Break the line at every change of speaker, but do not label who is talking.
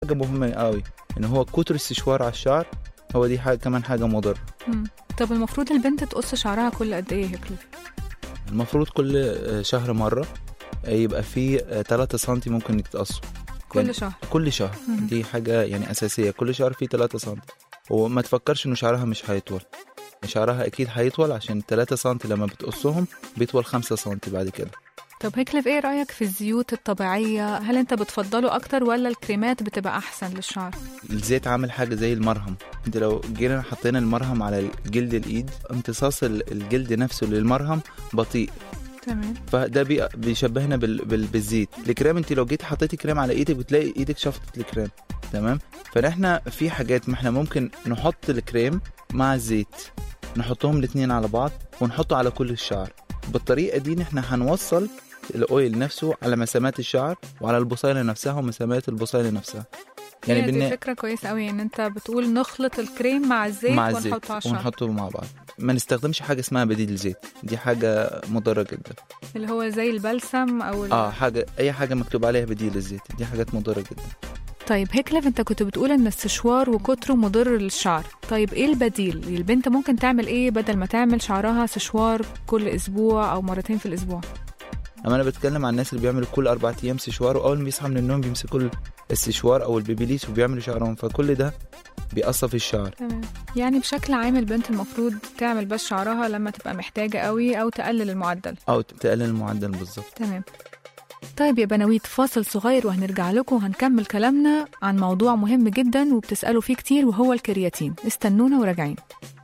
حاجه مهمه قوي ان هو كتر السشوار على الشعر هو دي حاجه كمان حاجه مضره
مم. طب المفروض البنت تقص شعرها كل قد ايه يا كليف
المفروض كل آه، شهر مره آه، يبقى في 3 سم ممكن يتقصوا
كل
يعني
شهر
كل شهر
مم.
دي حاجه يعني اساسيه كل شهر في 3 سم وما تفكرش انه شعرها مش هيطول شعرها اكيد هيطول عشان 3 سم لما بتقصهم بيطول 5 سم بعد كده
طب هيكليف ايه رأيك في الزيوت الطبيعية هل انت بتفضله اكتر ولا الكريمات بتبقى احسن للشعر
الزيت عامل حاجه زي المرهم انت لو جينا حطينا المرهم على جلد الايد امتصاص ال- الجلد نفسه للمرهم بطيء
تمام
فده بي- بيشبهنا بال... بال... بالزيت الكريم انت لو جيت حطيتي كريم على ايدك بتلاقي ايدك شفطت الكريم تمام فاحنا في حاجات ما احنا ممكن نحط الكريم مع الزيت نحطهم الاتنين على بعض ونحطه على كل الشعر بالطريقه دي احنا هنوصل الاويل نفسه على مسامات الشعر وعلى البصيله نفسها ومسامات البصيله نفسها
يعني
يعني
دي
بالن...
فكرة كويسة قوي ان انت بتقول نخلط الكريم مع الزيت
مع الزيت
ونحطه على الشعر
ونحطه مع بعض ما نستخدمش حاجه اسمها بديل زيت دي حاجه مضره جدا
اللي هو زي البلسم او ال...
اه حاجه اي حاجه مكتوب عليها بديل الزيت دي حاجات مضره جدا
طيب هيكليف انت كنت بتقول ان السشوار وكتره مضر للشعر طيب ايه البديل البنت ممكن تعمل ايه بدل ما تعمل شعرها سشوار كل اسبوع او مرتين في الاسبوع
اما انا بتكلم عن الناس اللي بيعملوا كل اربع ايام سشوار واول ما بيصحى من النوم بيمسكوا السشوار او البيبيليس وبيعملوا شعرهم فكل ده بيأثر في الشعر
تمام يعني بشكل عام البنت المفروض تعمل بس شعرها لما تبقى محتاجة قوي او تقلل المعدل
او تقلل المعدل بالظبط
تمام طيب يا بنويت فاصل صغير وهنرجع لكم وهنكمل كلامنا عن موضوع مهم جدا وبتسألوا فيه كتير وهو الكرياتين استنونا وراجعين